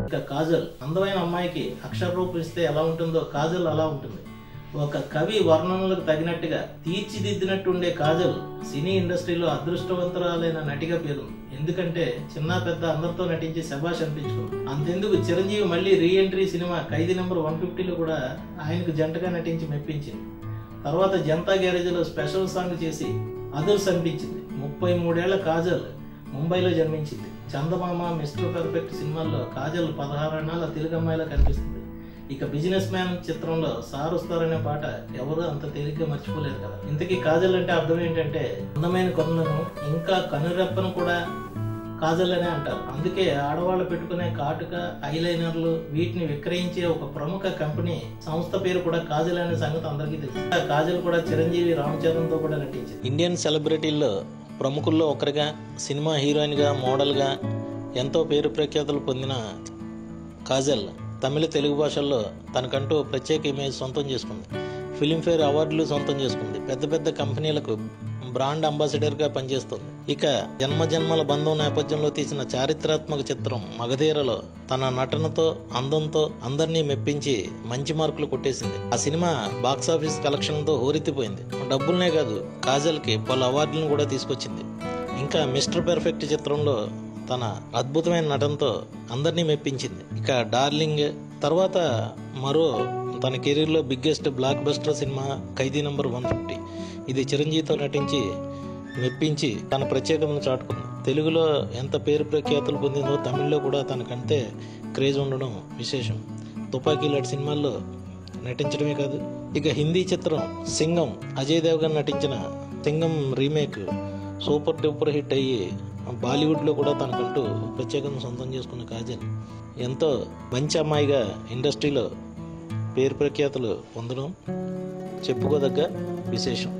ఇక కాజల్ అందమైన అమ్మాయికి అక్షర రూపం ఇస్తే ఎలా ఉంటుందో కాజల్ అలా ఉంటుంది ఒక కవి వర్ణనలకు తగినట్టుగా తీర్చిదిద్దినట్టు ఉండే కాజల్ సినీ ఇండస్ట్రీలో అదృష్టవంతురాలైన నటిగా పేరుంది ఎందుకంటే చిన్న పెద్ద అందరితో నటించి శబాష్ అనిపించుకుంది అంతెందుకు చిరంజీవి మళ్ళీ re entry cinema Khaidi number one ఫిఫ్టీలో కూడా ఆయనకు జంటగా నటించి మెప్పించింది తర్వాత జనతా గ్యారేజ్లో స్పెషల్ సాంగ్ చేసి అదర్స్ అనిపించింది ముప్పై మూడేళ్ల కాజల్ ముంబైలో జన్మించింది చందమామ మిస్టర్ పర్ఫెక్ట్ సినిమాల్లో కాజల్ పదహారేళ్ల తెలుగు అమ్మాయిలా కనిపిస్తుంది ఇక బిజినెస్ మ్యాన్ చిత్రంలో సార్ వస్తారనే పాట ఎవరు అంత తేలిగ్గా మర్చిపోలేరు కదా ఇంతకీ కాజల్ అంటే అర్థం ఏంటంటే అందమైన కన్నులను ఇంకా కనురెప్పను కూడా కాజల్ అనే అంటారు అందుకే ఆడవాళ్ళు పెట్టుకునే కాటుక ఐలైనర్లు వీటిని విక్రయించే ఒక ప్రముఖ కంపెనీ సంస్థ పేరు కూడా కాజల్ అనే సంగతి అందరికీ తెలుసు ఆ కాజల్ కూడా చిరంజీవి రామ్ చరణ్ తో కూడా నటించింది ఇండియన్ సెలబ్రిటీల్లో ప్రముఖుల్లో ఒకరిగా సినిమా హీరోయిన్గా మోడల్గా ఎంతో పేరు ప్రఖ్యాతులు పొందిన కాజల్ తమిళ తెలుగు భాషల్లో తనకంటూ ప్రత్యేక ఇమేజ్ సొంతం చేసుకుంది ఫిలింఫేర్ అవార్డులు సొంతం చేసుకుంది పెద్ద పెద్ద కంపెనీలకు బ్రాండ్ అంబాసిడర్గా పనిచేస్తుంది ఇక జన్మ జన్మల బంధం నేపథ్యంలో తీసిన చారిత్రాత్మక చిత్రం మగధీరలో తన నటనతో అందంతో అందరినీ మెప్పించి మంచి మార్కులు కొట్టేసింది ఆ సినిమా బాక్సాఫీస్ కలెక్షన్తో హోరెత్తిపోయింది డబ్బులనే కాదు కాజల్కి పలు అవార్డులను కూడా తీసుకొచ్చింది ఇంకా మిస్టర్ పెర్ఫెక్ట్ చిత్రంలో తన అద్భుతమైన నటనతో అందరినీ మెప్పించింది ఇక డార్లింగ్ తర్వాత మరో తన కెరీర్లో biggest blockbuster cinema Khaidi number one fifty ఇది చిరంజీవితో నటించి మెప్పించి తన ప్రత్యేకతను చాటుకుంది తెలుగులో ఎంత పేరు ప్రఖ్యాతులు పొందిందో తమిళ్లో కూడా తనకంతే క్రేజ్ ఉండడం విశేషం తుపాకీ లాంటి సినిమాల్లో నటించడమే కాదు ఇక హిందీ చిత్రం సింగం అజయ్ దేవగన్ నటించిన Singham remake super duper hit అయ్యి బాలీవుడ్లో కూడా తనకంటూ ప్రత్యేకతను సొంతం చేసుకున్న కాజల్ ఎంతో మంచి అమ్మాయిగా ఇండస్ట్రీలో పేరు ప్రఖ్యాతులు పొందడం చెప్పుకోదగ్గ విశేషం